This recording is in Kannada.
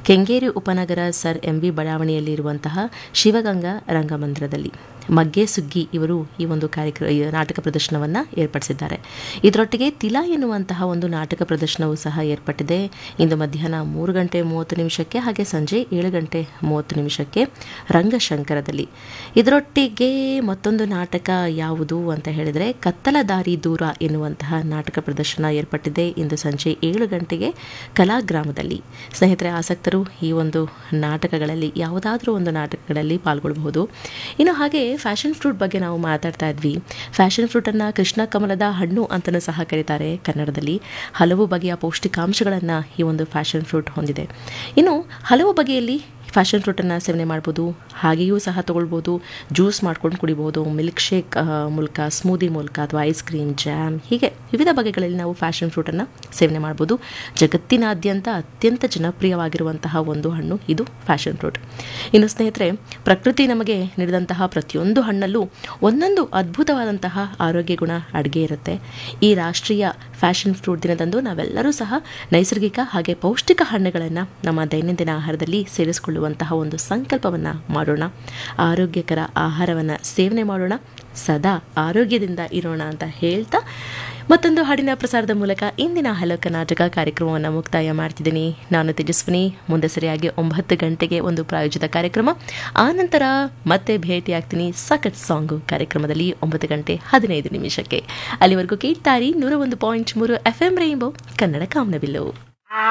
ಕೆಂಗೇರಿ ಉಪನಗರ ಸರ್ ಎಂ ವಿ ಬಡಾವಣೆಯಲ್ಲಿರುವಂತಹ ಶಿವಗಂಗಾ ರಂಗಮಂದಿರದಲ್ಲಿ ಮಗ್ಗೆ ಸುಗ್ಗಿ ಇವರು ಈ ಒಂದು ಕಾರ್ಯಕ್ರಮ ಈ ನಾಟಕ ಪ್ರದರ್ಶನವನ್ನು ಏರ್ಪಡಿಸಿದ್ದಾರೆ ಇದರೊಟ್ಟಿಗೆ ತಿಲ ಎನ್ನುವಂತಹ ಒಂದು ನಾಟಕ ಪ್ರದರ್ಶನವೂ ಸಹ ಏರ್ಪಟ್ಟಿದೆ ಇಂದು ಮಧ್ಯಾಹ್ನ ಮೂರು ಗಂಟೆ ಮೂವತ್ತು ನಿಮಿಷಕ್ಕೆ ಹಾಗೆ ಸಂಜೆ ಏಳು ಗಂಟೆ ಮೂವತ್ತು ನಿಮಿಷಕ್ಕೆ ರಂಗಶಂಕರದಲ್ಲಿ ಇದರೊಟ್ಟಿಗೆ ಮತ್ತೊಂದು ನಾಟಕ ಯಾವುದು ಅಂತ ಹೇಳಿದರೆ ಕತ್ತಲ ದಾರಿ ದೂರ ಎನ್ನುವಂತಹ ನಾಟಕ ಪ್ರದರ್ಶನ ಏರ್ಪಟ್ಟಿದೆ ಇಂದು ಸಂಜೆ ಏಳು ಗಂಟೆಗೆ ಕಲಾಗ್ರಾಮದಲ್ಲಿ ಸ್ನೇಹಿತರೆ ಆಸಕ್ತರು ಈ ಒಂದು ನಾಟಕಗಳಲ್ಲಿ ಯಾವುದಾದ್ರೂ ಒಂದು ನಾಟಕಗಳಲ್ಲಿ ಪಾಲ್ಗೊಳ್ಳಬಹುದು ಇನ್ನು ಹಾಗೆ ಫ್ಯಾಷನ್ ಫ್ರೂಟ್ ಬಗ್ಗೆ ನಾವು ಮಾತಾಡ್ತಾ ಇದ್ವಿ ಫ್ಯಾಷನ್ ಫ್ರೂಟನ್ನು ಕೃಷ್ಣ ಕಮಲದ ಹಣ್ಣು ಅಂತಲೂ ಸಹ ಕರೀತಾರೆ ಕನ್ನಡದಲ್ಲಿ ಹಲವು ಬಗೆಯ ಪೌಷ್ಟಿಕಾಂಶಗಳನ್ನು ಈ ಒಂದು ಫ್ಯಾಷನ್ ಫ್ರೂಟ್ ಹೊಂದಿದೆ ಇನ್ನು ಹಲವು ಬಗೆಯಲ್ಲಿ ಫ್ಯಾಷನ್ ಫ್ರೂಟನ್ನು ಸೇವನೆ ಮಾಡ್ಬೋದು ಹಾಗೆಯೂ ಸಹ ತೊಗೊಳ್ಬೋದು ಜ್ಯೂಸ್ ಮಾಡ್ಕೊಂಡು ಕುಡಿಬೋದು ಮಿಲ್ಕ್ ಶೇಕ್ ಮೂಲಕ ಸ್ಮೂದಿ ಮೂಲಕ ಅಥವಾ ಐಸ್ ಕ್ರೀಮ್ ಜ್ಯಾಮ್ ಹೀಗೆ ವಿವಿಧ ಬಗೆಗಳಲ್ಲಿ ನಾವು ಫ್ಯಾಷನ್ ಫ್ರೂಟನ್ನು ಸೇವನೆ ಮಾಡ್ಬೋದು ಜಗತ್ತಿನಾದ್ಯಂತ ಅತ್ಯಂತ ಜನಪ್ರಿಯವಾಗಿರುವಂತಹ ಒಂದು ಹಣ್ಣು ಇದು ಫ್ಯಾಷನ್ ಫ್ರೂಟ್ ಇನ್ನು ಸ್ನೇಹಿತರೆ ಪ್ರಕೃತಿ ನಮಗೆ ನೀಡಿದಂತಹ ಪ್ರತಿಯೊಂದು ಹಣ್ಣಲ್ಲೂ ಒಂದೊಂದು ಅದ್ಭುತವಾದಂತಹ ಆರೋಗ್ಯ ಗುಣ ಅಡುಗೆ ಇರುತ್ತೆ ಈ ರಾಷ್ಟ್ರೀಯ ಫ್ಯಾಷನ್ ಫ್ರೂಟ್ ದಿನದಂದು ನಾವೆಲ್ಲರೂ ಸಹ ನೈಸರ್ಗಿಕ ಹಾಗೆ ಪೌಷ್ಟಿಕ ಹಣ್ಣುಗಳನ್ನು ನಮ್ಮ ದೈನಂದಿನ ಆಹಾರದಲ್ಲಿ ಸೇರಿಸಿಕೊಳ್ಳುವಂತಹ ಒಂದು ಸಂಕಲ್ಪವನ್ನು ಮಾಡೋಣ ಆರೋಗ್ಯಕರ ಆಹಾರವನ್ನು ಸೇವನೆ ಮಾಡೋಣ ಸದಾ ಆರೋಗ್ಯದಿಂದ ಇರೋಣ ಅಂತ ಹೇಳ್ತಾ ಮತ್ತೊಂದು ಹಾಡಿನ ಪ್ರಸಾರದ ಮೂಲಕ ಇಂದಿನ ಹಲೋ ಕರ್ನಾಟಕ ಕಾರ್ಯಕ್ರಮವನ್ನು ಮುಕ್ತಾಯ ಮಾಡ್ತಿದ್ದೀನಿ ನಾನು ತೇಜಸ್ವಿನಿ ಮುಂದೆ ಸರಿಯಾಗಿ ಒಂಬತ್ತು ಗಂಟೆಗೆ ಒಂದು ಪ್ರಾಯೋಜಿತ ಕಾರ್ಯಕ್ರಮ ಆನಂತರ ಮತ್ತೆ ಭೇಟಿಯಾಗ್ತೀನಿ ಸಕಟ್ ಸಾಂಗು ಕಾರ್ಯಕ್ರಮದಲ್ಲಿ ಒಂಬತ್ತು ಗಂಟೆ ಹದಿನೈದು ನಿಮಿಷಕ್ಕೆ ಅಲ್ಲಿವರೆಗೂ ಕೇಳ್ತಾರಿ ನೂರ ಒಂದು ಪಾಯಿಂಟ್ ಮೂರು ಎಫ್ ಎಂ ರೈಂಬೋ ಕನ್ನಡ ಕಾಮನಬಿಲ್ಲು